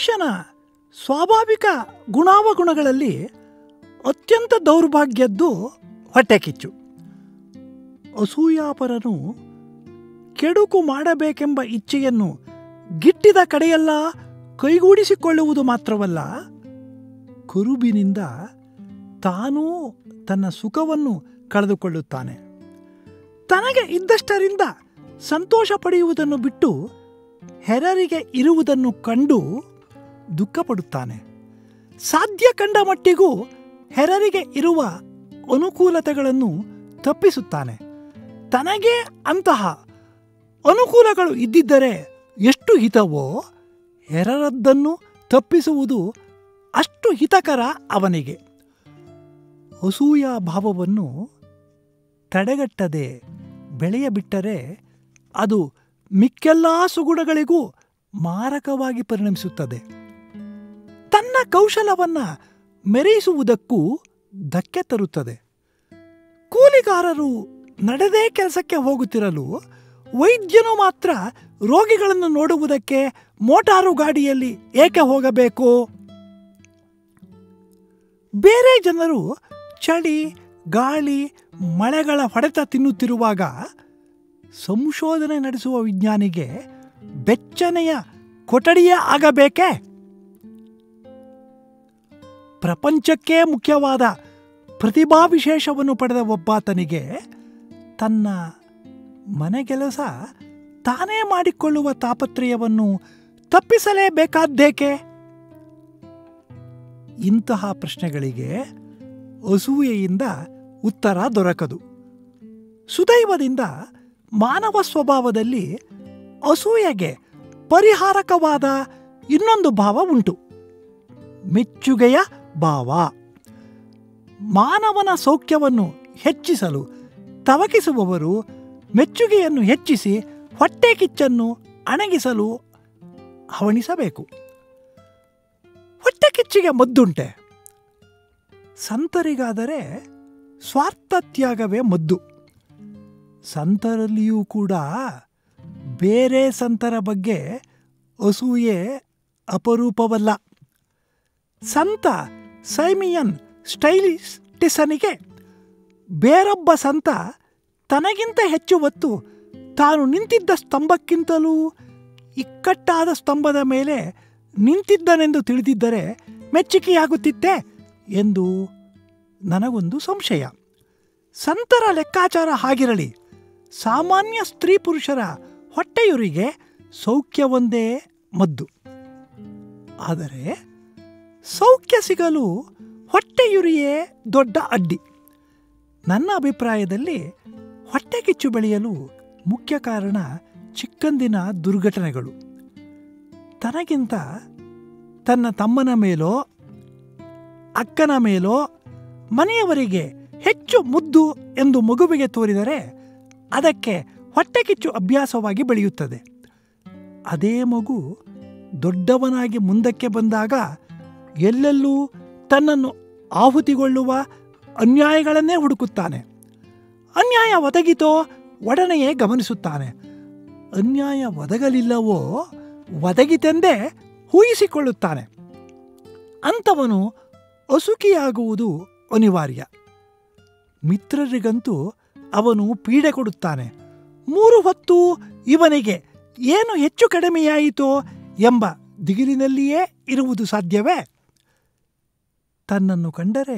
ಮನುಷ್ಯನ ಸ್ವಾಭಾವಿಕ ಗುಣಾವಗುಣಗಳಲ್ಲಿ ಅತ್ಯಂತ ದೌರ್ಭಾಗ್ಯದ್ದು ಹೊಟ್ಟೆ ಕಿಚ್ಚು ಅಸೂಯಾಪರನು ಕೆಡುಕು ಮಾಡಬೇಕೆಂಬ ಇಚ್ಛೆಯನ್ನು ಗಿಟ್ಟಿದ ಕಡೆಯೆಲ್ಲ ಕೈಗೂಡಿಸಿಕೊಳ್ಳುವುದು ಮಾತ್ರವಲ್ಲ ಕುರುಬಿನಿಂದ ತಾನೂ ತನ್ನ ಸುಖವನ್ನು ಕಳೆದುಕೊಳ್ಳುತ್ತಾನೆ ತನಗೆ ಇದ್ದಷ್ಟರಿಂದ ಸಂತೋಷ ಪಡೆಯುವುದನ್ನು ಬಿಟ್ಟು ಹೆರರಿಗೆ ಇರುವುದನ್ನು ಕಂಡು ದುಃಖಪಡುತ್ತಾನೆ ಸಾಧ್ಯ ಕಂಡ ಮಟ್ಟಿಗೂ ಹೆರರಿಗೆ ಇರುವ ಅನುಕೂಲತೆಗಳನ್ನು ತಪ್ಪಿಸುತ್ತಾನೆ ತನಗೆ ಅಂತಹ ಅನುಕೂಲಗಳು ಇದ್ದಿದ್ದರೆ ಎಷ್ಟು ಹಿತವೋ ಹೆರರದ್ದನ್ನು ತಪ್ಪಿಸುವುದು ಅಷ್ಟು ಹಿತಕರ ಅವನಿಗೆ ಅಸೂಯ ಭಾವವನ್ನು ತಡೆಗಟ್ಟದೆ ಬೆಳೆಯಬಿಟ್ಟರೆ ಅದು ಮಿಕ್ಕೆಲ್ಲ ಸುಗುಣಗಳಿಗೂ ಮಾರಕವಾಗಿ ಪರಿಣಮಿಸುತ್ತದೆ ತನ್ನ ಕೌಶಲವನ್ನು ಮೆರೆಯಿಸುವುದಕ್ಕೂ ಧಕ್ಕೆ ತರುತ್ತದೆ ಕೂಲಿಗಾರರು ನಡೆದೇ ಕೆಲಸಕ್ಕೆ ಹೋಗುತ್ತಿರಲು ವೈದ್ಯನು ಮಾತ್ರ ರೋಗಿಗಳನ್ನು ನೋಡುವುದಕ್ಕೆ ಮೋಟಾರು ಗಾಡಿಯಲ್ಲಿ ಏಕೆ ಹೋಗಬೇಕು ಬೇರೆ ಜನರು ಚಳಿ ಗಾಳಿ ಮಳೆಗಳ ಹೊಡೆತ ತಿನ್ನುತ್ತಿರುವಾಗ ಸಂಶೋಧನೆ ನಡೆಸುವ ವಿಜ್ಞಾನಿಗೆ ಬೆಚ್ಚನೆಯ ಕೊಠಡಿಯೇ ಆಗಬೇಕೇ ಪ್ರಪಂಚಕ್ಕೇ ಮುಖ್ಯವಾದ ಪ್ರತಿಭಾ ವಿಶೇಷವನ್ನು ಪಡೆದ ಒಬ್ಬಾತನಿಗೆ ತನ್ನ ಮನೆಗೆಲಸ ತಾನೇ ಮಾಡಿಕೊಳ್ಳುವ ತಾಪತ್ರಯವನ್ನು ತಪ್ಪಿಸಲೇಬೇಕಾದ್ದೇಕೆ ಇಂತಹ ಪ್ರಶ್ನೆಗಳಿಗೆ ಅಸೂಯೆಯಿಂದ ಉತ್ತರ ದೊರಕದು ಸುದೈವದಿಂದ ಮಾನವ ಸ್ವಭಾವದಲ್ಲಿ ಅಸೂಯೆಗೆ ಪರಿಹಾರಕವಾದ ಇನ್ನೊಂದು ಭಾವ ಉಂಟು ಮೆಚ್ಚುಗೆಯ ಭಾವ ಮಾನವನ ಸೌಖ್ಯವನ್ನು ಹೆಚ್ಚಿಸಲು ತವಕಿಸುವವರು ಮೆಚ್ಚುಗೆಯನ್ನು ಹೆಚ್ಚಿಸಿ ಹೊಟ್ಟೆ ಕಿಚ್ಚನ್ನು ಅಣಗಿಸಲು ಹವಣಿಸಬೇಕು ಹೊಟ್ಟೆ ಕಿಚ್ಚಿಗೆ ಮದ್ದುಂಟೆ ಸಂತರಿಗಾದರೆ ಸ್ವಾರ್ಥ ತ್ಯಾಗವೇ ಮದ್ದು ಸಂತರಲ್ಲಿಯೂ ಕೂಡ ಬೇರೆ ಸಂತರ ಬಗ್ಗೆ ಅಸೂಯೆ ಅಪರೂಪವಲ್ಲ ಸಂತ ಸೈಮಿಯನ್ ಸ್ಟೈಲಿಸ್ಟಿಸನಿಗೆ ಬೇರೊಬ್ಬ ಸಂತ ತನಗಿಂತ ಹೆಚ್ಚು ಹೊತ್ತು ತಾನು ನಿಂತಿದ್ದ ಸ್ತಂಭಕ್ಕಿಂತಲೂ ಇಕ್ಕಟ್ಟಾದ ಸ್ತಂಭದ ಮೇಲೆ ನಿಂತಿದ್ದನೆಂದು ತಿಳಿದಿದ್ದರೆ ಮೆಚ್ಚುಗೆಯಾಗುತ್ತಿತ್ತೆ ಎಂದು ನನಗೊಂದು ಸಂಶಯ ಸಂತರ ಲೆಕ್ಕಾಚಾರ ಹಾಗಿರಲಿ ಸಾಮಾನ್ಯ ಸ್ತ್ರೀ ಪುರುಷರ ಹೊಟ್ಟೆಯುರಿಗೆ ಸೌಖ್ಯವೊಂದೇ ಮದ್ದು ಆದರೆ ಸೌಖ್ಯ ಸಿಗಲು ಹೊಟ್ಟೆಯುರಿಯೇ ದೊಡ್ಡ ಅಡ್ಡಿ ನನ್ನ ಅಭಿಪ್ರಾಯದಲ್ಲಿ ಹೊಟ್ಟೆ ಕಿಚ್ಚು ಬೆಳೆಯಲು ಮುಖ್ಯ ಕಾರಣ ಚಿಕ್ಕಂದಿನ ದುರ್ಘಟನೆಗಳು ತನಗಿಂತ ತನ್ನ ತಮ್ಮನ ಮೇಲೋ ಅಕ್ಕನ ಮೇಲೋ ಮನೆಯವರಿಗೆ ಹೆಚ್ಚು ಮುದ್ದು ಎಂದು ಮಗುವಿಗೆ ತೋರಿದರೆ ಅದಕ್ಕೆ ಹೊಟ್ಟೆ ಕಿಚ್ಚು ಅಭ್ಯಾಸವಾಗಿ ಬೆಳೆಯುತ್ತದೆ ಅದೇ ಮಗು ದೊಡ್ಡವನಾಗಿ ಮುಂದಕ್ಕೆ ಬಂದಾಗ ಎಲ್ಲೆಲ್ಲೂ ತನ್ನನ್ನು ಆಹುತಿಗೊಳ್ಳುವ ಅನ್ಯಾಯಗಳನ್ನೇ ಹುಡುಕುತ್ತಾನೆ ಅನ್ಯಾಯ ಒದಗಿತೋ ಒಡನೆಯೇ ಗಮನಿಸುತ್ತಾನೆ ಅನ್ಯಾಯ ಒದಗಲಿಲ್ಲವೋ ಒದಗಿತೆಂದೇ ಊಹಿಸಿಕೊಳ್ಳುತ್ತಾನೆ ಅಂಥವನು ಅಸುಖಿಯಾಗುವುದು ಅನಿವಾರ್ಯ ಮಿತ್ರರಿಗಂತೂ ಅವನು ಪೀಡೆ ಕೊಡುತ್ತಾನೆ ಮೂರು ಹೊತ್ತು ಇವನಿಗೆ ಏನು ಹೆಚ್ಚು ಕಡಿಮೆಯಾಯಿತೋ ಎಂಬ ದಿಗಿಲಿನಲ್ಲಿಯೇ ಇರುವುದು ಸಾಧ್ಯವೇ ತನ್ನನ್ನು ಕಂಡರೆ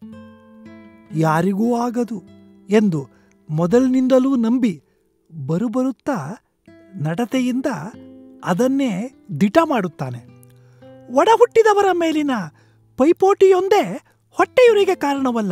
ಯಾರಿಗೂ ಆಗದು ಎಂದು ಮೊದಲಿನಿಂದಲೂ ನಂಬಿ ಬರುಬರುತ್ತಾ ನಡತೆಯಿಂದ ಅದನ್ನೇ ದಿಟ ಮಾಡುತ್ತಾನೆ ಒಡ ಹುಟ್ಟಿದವರ ಮೇಲಿನ ಪೈಪೋಟಿಯೊಂದೇ ಹೊಟ್ಟೆಯುರಿಗೆ ಕಾರಣವಲ್ಲ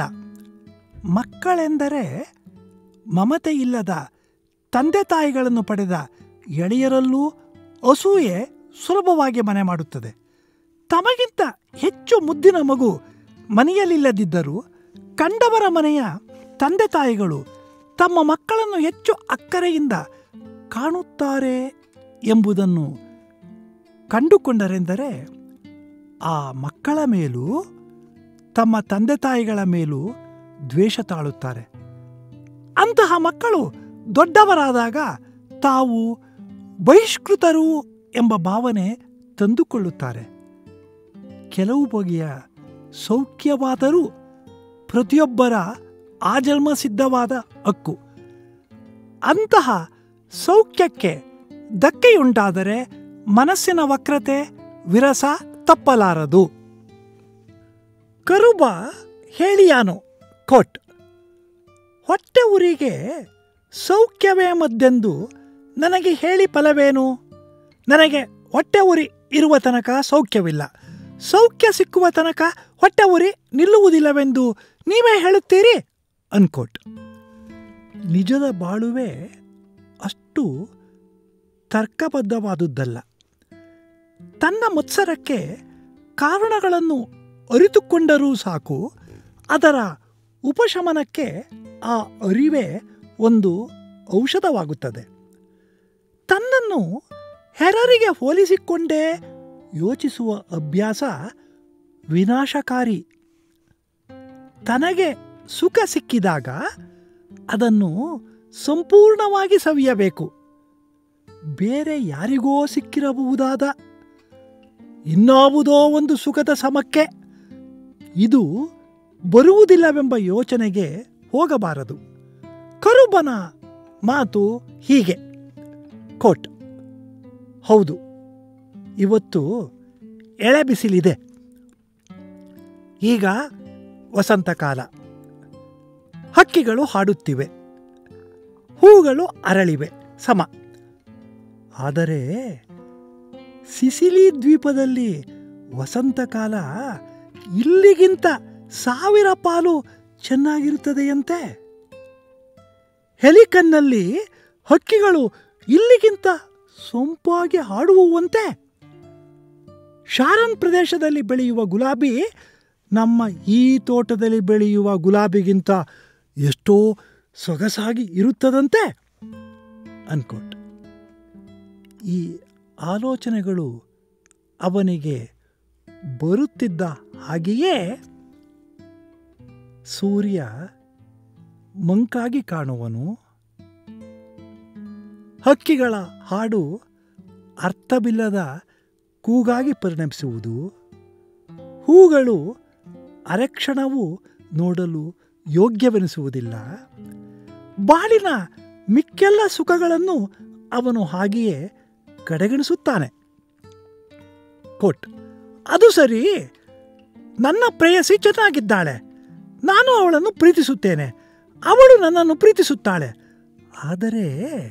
ಮಕ್ಕಳೆಂದರೆ ಮಮತೆ ಇಲ್ಲದ ತಂದೆ ತಾಯಿಗಳನ್ನು ಪಡೆದ ಎಳೆಯರಲ್ಲೂ ಅಸೂಯೆ ಸುಲಭವಾಗಿ ಮನೆ ಮಾಡುತ್ತದೆ ತಮಗಿಂತ ಹೆಚ್ಚು ಮುದ್ದಿನ ಮಗು ಮನೆಯಲ್ಲಿಲ್ಲದಿದ್ದರೂ ಕಂಡವರ ಮನೆಯ ತಂದೆ ತಾಯಿಗಳು ತಮ್ಮ ಮಕ್ಕಳನ್ನು ಹೆಚ್ಚು ಅಕ್ಕರೆಯಿಂದ ಕಾಣುತ್ತಾರೆ ಎಂಬುದನ್ನು ಕಂಡುಕೊಂಡರೆಂದರೆ ಆ ಮಕ್ಕಳ ಮೇಲೂ ತಮ್ಮ ತಂದೆ ತಾಯಿಗಳ ಮೇಲೂ ದ್ವೇಷ ತಾಳುತ್ತಾರೆ ಅಂತಹ ಮಕ್ಕಳು ದೊಡ್ಡವರಾದಾಗ ತಾವು ಬಹಿಷ್ಕೃತರು ಎಂಬ ಭಾವನೆ ತಂದುಕೊಳ್ಳುತ್ತಾರೆ ಕೆಲವು ಬಗೆಯ ಸೌಖ್ಯವಾದರೂ ಪ್ರತಿಯೊಬ್ಬರ ಆಜನ್ಮ ಸಿದ್ಧವಾದ ಹಕ್ಕು ಅಂತಹ ಸೌಖ್ಯಕ್ಕೆ ಧಕ್ಕೆಯುಂಟಾದರೆ ಮನಸ್ಸಿನ ವಕ್ರತೆ ವಿರಸ ತಪ್ಪಲಾರದು ಕರುಬ ಹೇಳಿಯಾನು ಕೋಟ್ ಹೊಟ್ಟೆ ಉರಿಗೆ ಸೌಖ್ಯವೇ ಮದ್ದೆಂದು ನನಗೆ ಹೇಳಿ ಫಲವೇನು ನನಗೆ ಹೊಟ್ಟೆ ಉರಿ ಇರುವ ತನಕ ಸೌಖ್ಯವಿಲ್ಲ ಸೌಖ್ಯ ಸಿಕ್ಕುವ ತನಕ ಹೊಟ್ಟೆ ಉರಿ ನಿಲ್ಲುವುದಿಲ್ಲವೆಂದು ನೀವೇ ಹೇಳುತ್ತೀರಿ ಅನ್ಕೋಟ್ ನಿಜದ ಬಾಳುವೆ ಅಷ್ಟು ತರ್ಕಬದ್ಧವಾದುದ್ದಲ್ಲ ತನ್ನ ಮತ್ಸರಕ್ಕೆ ಕಾರಣಗಳನ್ನು ಅರಿತುಕೊಂಡರೂ ಸಾಕು ಅದರ ಉಪಶಮನಕ್ಕೆ ಆ ಅರಿವೇ ಒಂದು ಔಷಧವಾಗುತ್ತದೆ ತನ್ನನ್ನು ಹೆರರಿಗೆ ಹೋಲಿಸಿಕೊಂಡೇ ಯೋಚಿಸುವ ಅಭ್ಯಾಸ ವಿನಾಶಕಾರಿ ತನಗೆ ಸುಖ ಸಿಕ್ಕಿದಾಗ ಅದನ್ನು ಸಂಪೂರ್ಣವಾಗಿ ಸವಿಯಬೇಕು ಬೇರೆ ಯಾರಿಗೋ ಸಿಕ್ಕಿರಬಹುದಾದ ಇನ್ನಾವುದೋ ಒಂದು ಸುಖದ ಸಮಕ್ಕೆ ಇದು ಬರುವುದಿಲ್ಲವೆಂಬ ಯೋಚನೆಗೆ ಹೋಗಬಾರದು ಕರುಬನ ಮಾತು ಹೀಗೆ ಕೋಟ್ ಹೌದು ಇವತ್ತು ಎಳೆ ಬಿಸಿಲಿದೆ ಈಗ ವಸಂತಕಾಲ ಹಕ್ಕಿಗಳು ಹಾಡುತ್ತಿವೆ ಹೂಗಳು ಅರಳಿವೆ ಸಮ ಆದರೆ ಸಿಸಿಲಿ ದ್ವೀಪದಲ್ಲಿ ವಸಂತಕಾಲ ಇಲ್ಲಿಗಿಂತ ಸಾವಿರ ಪಾಲು ಚೆನ್ನಾಗಿರುತ್ತದೆಯಂತೆ ಹೆಲಿಕನ್ನಲ್ಲಿ ಹಕ್ಕಿಗಳು ಇಲ್ಲಿಗಿಂತ ಸೊಂಪಾಗಿ ಹಾಡುವಂತೆ ಶಾರನ್ ಪ್ರದೇಶದಲ್ಲಿ ಬೆಳೆಯುವ ಗುಲಾಬಿ ನಮ್ಮ ಈ ತೋಟದಲ್ಲಿ ಬೆಳೆಯುವ ಗುಲಾಬಿಗಿಂತ ಎಷ್ಟೋ ಸೊಗಸಾಗಿ ಇರುತ್ತದಂತೆ ಅನ್ಕೋಟ್ ಈ ಆಲೋಚನೆಗಳು ಅವನಿಗೆ ಬರುತ್ತಿದ್ದ ಹಾಗೆಯೇ ಸೂರ್ಯ ಮಂಕಾಗಿ ಕಾಣುವನು ಹಕ್ಕಿಗಳ ಹಾಡು ಅರ್ಥವಿಲ್ಲದ ಕೂಗಾಗಿ ಪರಿಣಮಿಸುವುದು ಹೂಗಳು ಅರೆಕ್ಷಣವೂ ನೋಡಲು ಯೋಗ್ಯವೆನಿಸುವುದಿಲ್ಲ ಬಾಳಿನ ಮಿಕ್ಕೆಲ್ಲ ಸುಖಗಳನ್ನು ಅವನು ಹಾಗೆಯೇ ಕಡೆಗಣಿಸುತ್ತಾನೆ ಕೋಟ್ ಅದು ಸರಿ ನನ್ನ ಪ್ರೇಯಸಿ ಚೆನ್ನಾಗಿದ್ದಾಳೆ ನಾನು ಅವಳನ್ನು ಪ್ರೀತಿಸುತ್ತೇನೆ ಅವಳು ನನ್ನನ್ನು ಪ್ರೀತಿಸುತ್ತಾಳೆ ಆದರೆ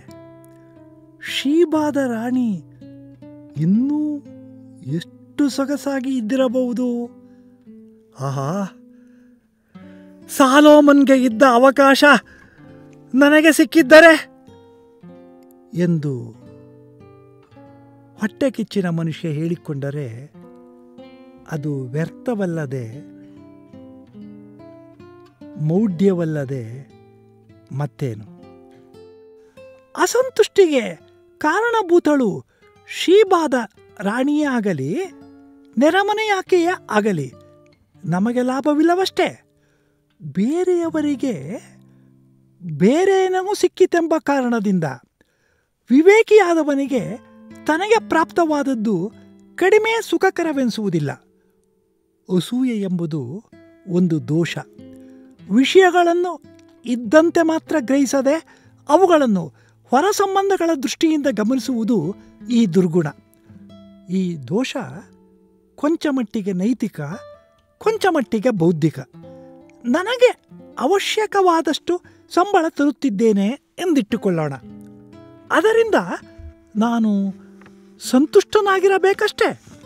ಶೀಬಾದ ರಾಣಿ ಇನ್ನೂ ಎಷ್ಟು ಸೊಗಸಾಗಿ ಇದ್ದಿರಬಹುದು ಆಹಾ ಸಾಲೋಮನ್ಗೆ ಇದ್ದ ಅವಕಾಶ ನನಗೆ ಸಿಕ್ಕಿದ್ದರೆ ಎಂದು ಹೊಟ್ಟೆ ಕಿಚ್ಚಿನ ಮನುಷ್ಯ ಹೇಳಿಕೊಂಡರೆ ಅದು ವ್ಯರ್ಥವಲ್ಲದೆ ಮೌಢ್ಯವಲ್ಲದೆ ಮತ್ತೇನು ಅಸಂತುಷ್ಟಿಗೆ ಕಾರಣಭೂತಳು ಶೀಬಾದ ರಾಣಿಯೇ ಆಗಲಿ ನೆರಮನೆಯಾಕೆಯೇ ಆಗಲಿ ನಮಗೆ ಲಾಭವಿಲ್ಲವಷ್ಟೇ ಬೇರೆಯವರಿಗೆ ಬೇರೇನೂ ಸಿಕ್ಕಿತೆಂಬ ಕಾರಣದಿಂದ ವಿವೇಕಿಯಾದವನಿಗೆ ತನಗೆ ಪ್ರಾಪ್ತವಾದದ್ದು ಕಡಿಮೆ ಸುಖಕರವೆನಿಸುವುದಿಲ್ಲ ಅಸೂಯೆ ಎಂಬುದು ಒಂದು ದೋಷ ವಿಷಯಗಳನ್ನು ಇದ್ದಂತೆ ಮಾತ್ರ ಗ್ರಹಿಸದೆ ಅವುಗಳನ್ನು ಹೊರ ಸಂಬಂಧಗಳ ದೃಷ್ಟಿಯಿಂದ ಗಮನಿಸುವುದು ಈ ದುರ್ಗುಣ ಈ ದೋಷ ಕೊಂಚ ಮಟ್ಟಿಗೆ ನೈತಿಕ ಕೊಂಚ ಮಟ್ಟಿಗೆ ಬೌದ್ಧಿಕ ನನಗೆ ಅವಶ್ಯಕವಾದಷ್ಟು ಸಂಬಳ ತರುತ್ತಿದ್ದೇನೆ ಎಂದಿಟ್ಟುಕೊಳ್ಳೋಣ ಅದರಿಂದ ನಾನು ಸಂತುಷ್ಟನಾಗಿರಬೇಕಷ್ಟೇ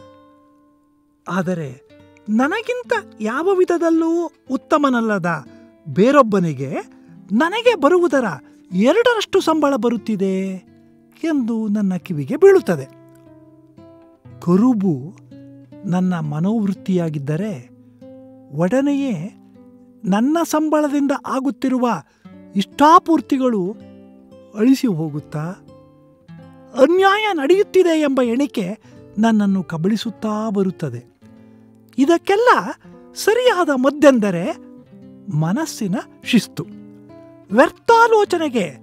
ಆದರೆ ನನಗಿಂತ ಯಾವ ವಿಧದಲ್ಲೂ ಉತ್ತಮನಲ್ಲದ ಬೇರೊಬ್ಬನಿಗೆ ನನಗೆ ಬರುವುದರ ಎರಡರಷ್ಟು ಸಂಬಳ ಬರುತ್ತಿದೆ ಎಂದು ನನ್ನ ಕಿವಿಗೆ ಬೀಳುತ್ತದೆ ಕರುಬು ನನ್ನ ಮನೋವೃತ್ತಿಯಾಗಿದ್ದರೆ ಒಡನೆಯೇ ನನ್ನ ಸಂಬಳದಿಂದ ಆಗುತ್ತಿರುವ ಇಷ್ಟಾಪೂರ್ತಿಗಳು ಅಳಿಸಿ ಹೋಗುತ್ತಾ ಅನ್ಯಾಯ ನಡೆಯುತ್ತಿದೆ ಎಂಬ ಎಣಿಕೆ ನನ್ನನ್ನು ಕಬಳಿಸುತ್ತಾ ಬರುತ್ತದೆ ಇದಕ್ಕೆಲ್ಲ ಸರಿಯಾದ ಮದ್ದೆಂದರೆ ಮನಸ್ಸಿನ ಶಿಸ್ತು ವ್ಯರ್ಥಾಲೋಚನೆಗೆ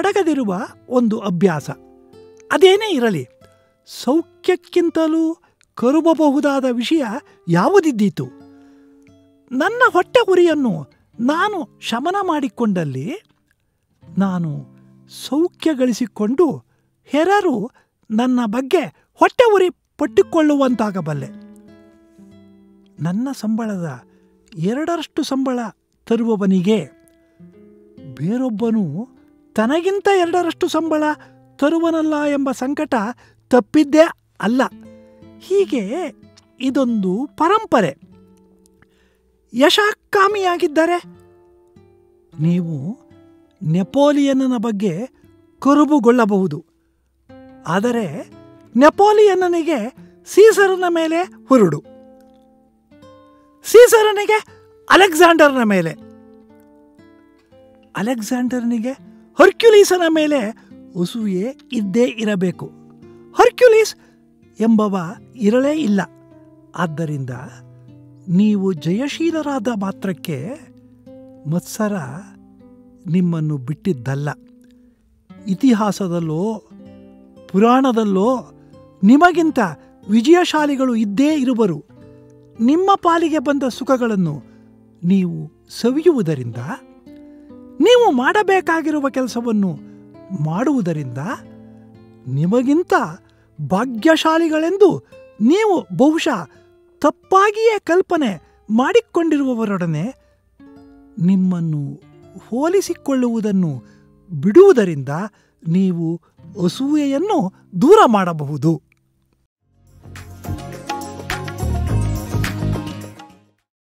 ತೊಡಗದಿರುವ ಒಂದು ಅಭ್ಯಾಸ ಅದೇನೇ ಇರಲಿ ಸೌಖ್ಯಕ್ಕಿಂತಲೂ ಕರುಬಬಹುದಾದ ವಿಷಯ ಯಾವುದಿದ್ದೀತು ನನ್ನ ಹೊಟ್ಟೆ ಉರಿಯನ್ನು ನಾನು ಶಮನ ಮಾಡಿಕೊಂಡಲ್ಲಿ ನಾನು ಸೌಖ್ಯ ಗಳಿಸಿಕೊಂಡು ಹೆರರು ನನ್ನ ಬಗ್ಗೆ ಹೊಟ್ಟೆ ಉರಿ ಪಟ್ಟಿಕೊಳ್ಳುವಂತಾಗಬಲ್ಲೆ ನನ್ನ ಸಂಬಳದ ಎರಡರಷ್ಟು ಸಂಬಳ ತರುವವನಿಗೆ ಬೇರೊಬ್ಬನು ತನಗಿಂತ ಎರಡರಷ್ಟು ಸಂಬಳ ತರುವನಲ್ಲ ಎಂಬ ಸಂಕಟ ತಪ್ಪಿದ್ದೇ ಅಲ್ಲ ಹೀಗೆ ಇದೊಂದು ಪರಂಪರೆ ಯಶಕಾಮಿಯಾಗಿದ್ದರೆ ನೀವು ನೆಪೋಲಿಯನ್ನನ ಬಗ್ಗೆ ಕರುಬುಗೊಳ್ಳಬಹುದು ಆದರೆ ನೆಪೋಲಿಯನ್ನನಿಗೆ ಸೀಸರನ ಮೇಲೆ ಹುರುಡು ಸೀಸರನಿಗೆ ಅಲೆಕ್ಸಾಂಡರ್ನ ಮೇಲೆ ಅಲೆಕ್ಸಾಂಡರ್ನಿಗೆ ಹರ್ಕ್ಯುಲೀಸನ ಮೇಲೆ ಉಸುವೆ ಇದ್ದೇ ಇರಬೇಕು ಹರ್ಕ್ಯುಲೀಸ್ ಎಂಬವ ಇರಲೇ ಇಲ್ಲ ಆದ್ದರಿಂದ ನೀವು ಜಯಶೀಲರಾದ ಮಾತ್ರಕ್ಕೆ ಮತ್ಸರ ನಿಮ್ಮನ್ನು ಬಿಟ್ಟಿದ್ದಲ್ಲ ಇತಿಹಾಸದಲ್ಲೋ ಪುರಾಣದಲ್ಲೋ ನಿಮಗಿಂತ ವಿಜಯಶಾಲಿಗಳು ಇದ್ದೇ ಇರುವರು ನಿಮ್ಮ ಪಾಲಿಗೆ ಬಂದ ಸುಖಗಳನ್ನು ನೀವು ಸವಿಯುವುದರಿಂದ ನೀವು ಮಾಡಬೇಕಾಗಿರುವ ಕೆಲಸವನ್ನು ಮಾಡುವುದರಿಂದ ನಿಮಗಿಂತ ಭಾಗ್ಯಶಾಲಿಗಳೆಂದು ನೀವು ಬಹುಶಃ ತಪ್ಪಾಗಿಯೇ ಕಲ್ಪನೆ ಮಾಡಿಕೊಂಡಿರುವವರೊಡನೆ ನಿಮ್ಮನ್ನು ಹೋಲಿಸಿಕೊಳ್ಳುವುದನ್ನು ಬಿಡುವುದರಿಂದ ನೀವು ಅಸೂಯೆಯನ್ನು ದೂರ ಮಾಡಬಹುದು